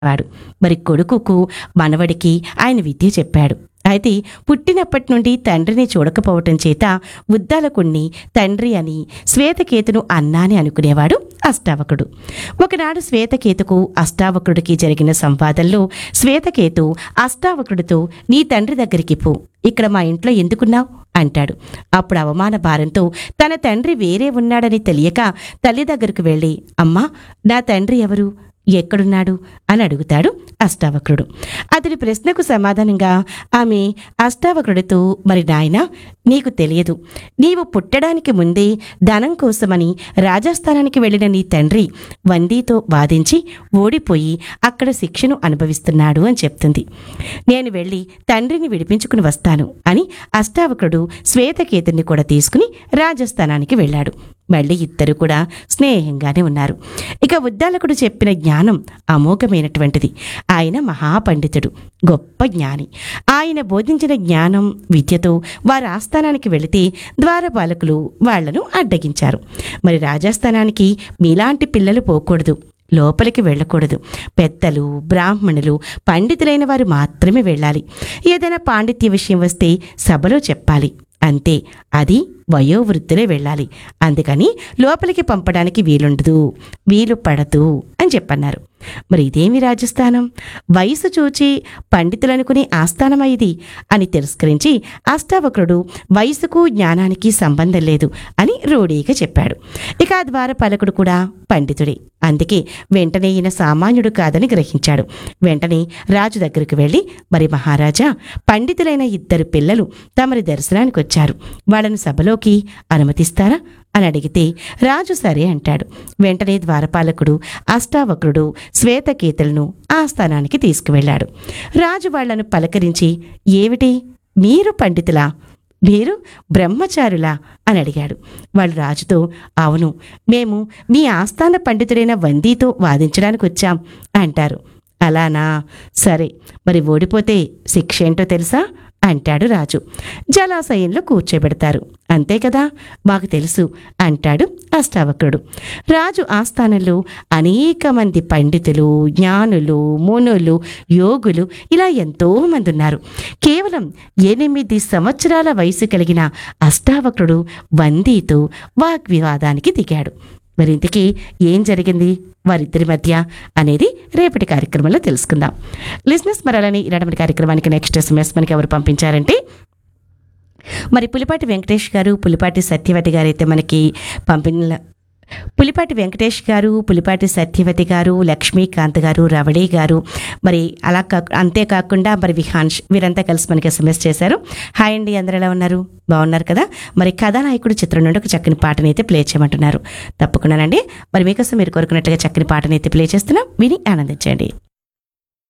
వాడు మరి కొడుకుకు మనవడికి ఆయన విద్య చెప్పాడు అయితే పుట్టినప్పటి నుండి తండ్రిని చూడకపోవటం చేత ఉద్దాలకుణ్ణి తండ్రి అని శ్వేతకేతును అన్నాని అనుకునేవాడు అష్టావకుడు ఒకనాడు శ్వేతకేతుకు అష్టావకుడికి జరిగిన సంవాదంలో శ్వేతకేతు అష్టావకుడితో నీ తండ్రి దగ్గరికి పో ఇక్కడ మా ఇంట్లో ఎందుకున్నావు అంటాడు అప్పుడు అవమాన భారంతో తన తండ్రి వేరే ఉన్నాడని తెలియక తల్లి దగ్గరకు వెళ్ళి అమ్మా నా తండ్రి ఎవరు ఎక్కడున్నాడు అని అడుగుతాడు అష్టావక్రుడు అతడి ప్రశ్నకు సమాధానంగా ఆమె అష్టావక్రుడితో మరి నాయన నీకు తెలియదు నీవు పుట్టడానికి ముందే ధనం కోసమని రాజస్థానానికి వెళ్ళిన నీ తండ్రి వందీతో వాదించి ఓడిపోయి అక్కడ శిక్షను అనుభవిస్తున్నాడు అని చెప్తుంది నేను వెళ్ళి తండ్రిని విడిపించుకుని వస్తాను అని అష్టావక్రుడు శ్వేతకేతుని కూడా తీసుకుని రాజస్థానానికి వెళ్ళాడు మళ్ళీ ఇద్దరు కూడా స్నేహంగానే ఉన్నారు ఇక ఉద్దాలకుడు చెప్పిన జ్ఞానం అమోఘమైనటువంటిది ఆయన మహాపండితుడు గొప్ప జ్ఞాని ఆయన బోధించిన జ్ఞానం విద్యతో వారి ఆస్థానానికి వెళితే ద్వారపాలకులు వాళ్లను అడ్డగించారు మరి రాజస్థానానికి మీలాంటి పిల్లలు పోకూడదు లోపలికి వెళ్ళకూడదు పెద్దలు బ్రాహ్మణులు పండితులైన వారు మాత్రమే వెళ్ళాలి ఏదైనా పాండిత్య విషయం వస్తే సభలో చెప్పాలి అంతే అది వయోవృద్ధులే వెళ్ళాలి అందుకని లోపలికి పంపడానికి వీలుండదు వీలు పడదు అని చెప్పన్నారు మరి ఇదేమి రాజస్థానం వయసు చూచి పండితులనుకునే ఆస్థానమా ఇది అని తిరస్కరించి అష్టావక్రుడు వయసుకు జ్ఞానానికి సంబంధం లేదు అని రూఢీగా చెప్పాడు ఇక ఆ ద్వారపాలకుడు కూడా పండితుడే అందుకే వెంటనే ఈయన సామాన్యుడు కాదని గ్రహించాడు వెంటనే రాజు దగ్గరికి వెళ్ళి మరి మహారాజా పండితులైన ఇద్దరు పిల్లలు తమరి దర్శనానికి వచ్చారు వాళ్ళను సభలోకి అనుమతిస్తారా అని అడిగితే రాజు సరే అంటాడు వెంటనే ద్వారపాలకుడు అష్టావక్రుడు శ్వేతకేతులను ఆ స్థానానికి తీసుకువెళ్ళాడు రాజు వాళ్లను పలకరించి ఏమిటి మీరు పండితులా మీరు బ్రహ్మచారులా అని అడిగాడు వాళ్ళు రాజుతో అవును మేము మీ ఆస్థాన పండితుడైన వందీతో వాదించడానికి వచ్చాం అంటారు అలానా సరే మరి ఓడిపోతే శిక్ష ఏంటో తెలుసా అంటాడు రాజు జలాశయంలో కూర్చోబెడతారు అంతే కదా మాకు తెలుసు అంటాడు అష్టావక్రుడు రాజు ఆస్థానంలో అనేక మంది పండితులు జ్ఞానులు మునులు యోగులు ఇలా ఎంతో మంది ఉన్నారు కేవలం ఎనిమిది సంవత్సరాల వయసు కలిగిన అష్టావక్రుడు వందీతో వాగ్వివాదానికి దిగాడు మరి ఇంతకీ ఏం జరిగింది వారిద్దరి మధ్య అనేది రేపటి కార్యక్రమంలో తెలుసుకుందాం లిజినెస్ మరాలని ఇలాంటి కార్యక్రమానికి నెక్స్ట్ ఎస్ఎంఎస్ మనకి ఎవరు పంపించారంటే మరి పులిపాటి వెంకటేష్ గారు పులిపాటి సత్యవతి గారు అయితే మనకి పంపిన పులిపాటి వెంకటేష్ గారు పులిపాటి సత్యవతి గారు లక్ష్మీకాంత్ గారు రవళి గారు మరి అలా కా అంతేకాకుండా మరి విహాన్ష్ వీరంతా కలిసి మనకి ఎస్ఎంఎస్ చేశారు హాయ్ అండి అందరు ఎలా ఉన్నారు బాగున్నారు కదా మరి కథానాయకుడు చిత్రం నుండి ఒక చక్కని పాటని అయితే ప్లే చేయమంటున్నారు తప్పకుండానండి మరి మీకోసం మీరు కోరుకున్నట్టుగా చక్కని పాటని అయితే ప్లే చేస్తున్నాం విని ఆనందించండి